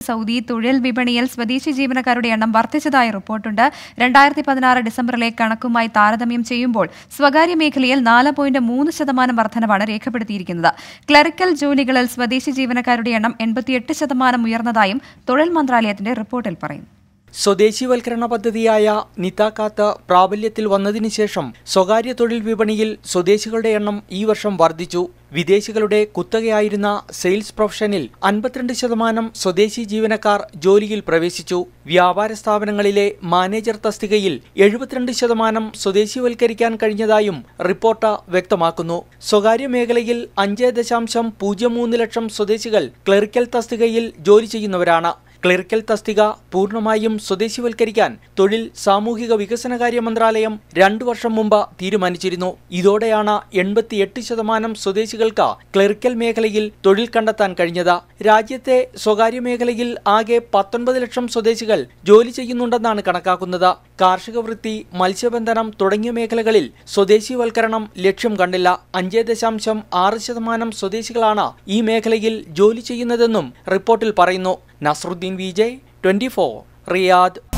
Saudi തൊഴിൽ വിപണിയിൽ സ്വദേശി ജീവനക്കാരുടെ എണ്ണം വർദ്ധിച്ചതായി റിപ്പോർട്ടുണ്ട് രണ്ടായിരത്തി പതിനാറ് ഡിസംബറിലെ കണക്കുമായി താരതമ്യം ചെയ്യുമ്പോൾ സ്വകാര്യ മേഖലയിൽ നാല് പോയിന്റ് മൂന്ന് ശതമാനം വർധനവാണ് രേഖപ്പെടുത്തിയിരിക്കുന്നത് ക്ലറിക്കൽ ജോലികളിൽ സ്വദേശി ജീവനക്കാരുടെ എണ്ണം എൺപത്തിയെട്ട് ശതമാനം ഉയർന്നതായും തൊഴിൽ മന്ത്രാലയത്തിന്റെ റിപ്പോർട്ടിൽ പറയുന്നു സ്വദേശിവൽക്കരണ പദ്ധതിയായ നിതാക്കാത്ത് പ്രാബല്യത്തിൽ വന്നതിനു ശേഷം സ്വകാര്യ തൊഴിൽ വിപണിയിൽ സ്വദേശികളുടെ എണ്ണം ഈ വർഷം വർദ്ധിച്ചു വിദേശികളുടെ കുത്തകയായിരുന്ന സെയിൽസ് പ്രൊഫഷനിൽ അൻപത്തിരണ്ട് ശതമാനം സ്വദേശി ജീവനക്കാർ ജോലിയിൽ പ്രവേശിച്ചു വ്യാപാര സ്ഥാപനങ്ങളിലെ മാനേജർ തസ്തികയിൽ എഴുപത്തിരണ്ട് ശതമാനം സ്വദേശിവൽക്കരിക്കാൻ കഴിഞ്ഞതായും റിപ്പോർട്ട് വ്യക്തമാക്കുന്നു സ്വകാര്യ മേഖലയിൽ അഞ്ച് ദശാംശം പൂജ്യം മൂന്ന് ലക്ഷം സ്വദേശികൾ ക്ലറിക്കൽ തസ്തികയിൽ ജോലി ചെയ്യുന്നവരാണ് ക്ലറിക്കൽ തസ്തിക പൂർണ്ണമായും സ്വദേശിവൽക്കരിക്കാൻ തൊഴിൽ സാമൂഹിക വികസനകാര്യ മന്ത്രാലയം രണ്ടു വർഷം മുമ്പ് തീരുമാനിച്ചിരുന്നു ഇതോടെയാണ് എൺപത്തിയെട്ട് ശതമാനം സ്വദേശികൾക്ക് ക്ലറിക്കൽ മേഖലയിൽ തൊഴിൽ കണ്ടെത്താൻ കഴിഞ്ഞത് രാജ്യത്തെ സ്വകാര്യ മേഖലയിൽ ആകെ പത്തൊൻപത് ലക്ഷം സ്വദേശികൾ ജോലി ചെയ്യുന്നുണ്ടെന്നാണ് കണക്കാക്കുന്നത് കാർഷിക വൃത്തി മത്സ്യബന്ധനം തുടങ്ങിയ മേഖലകളിൽ സ്വദേശിവൽക്കരണം ലക്ഷ്യം കണ്ടില്ല അഞ്ച് ദശാംശം ആറ് ശതമാനം സ്വദേശികളാണ് ഈ മേഖലയിൽ ജോലി ചെയ്യുന്നതെന്നും റിപ്പോർട്ടിൽ പറയുന്നു നസ്രുദ്ദീൻ വിജയ് ട്വന്റി റിയാദ്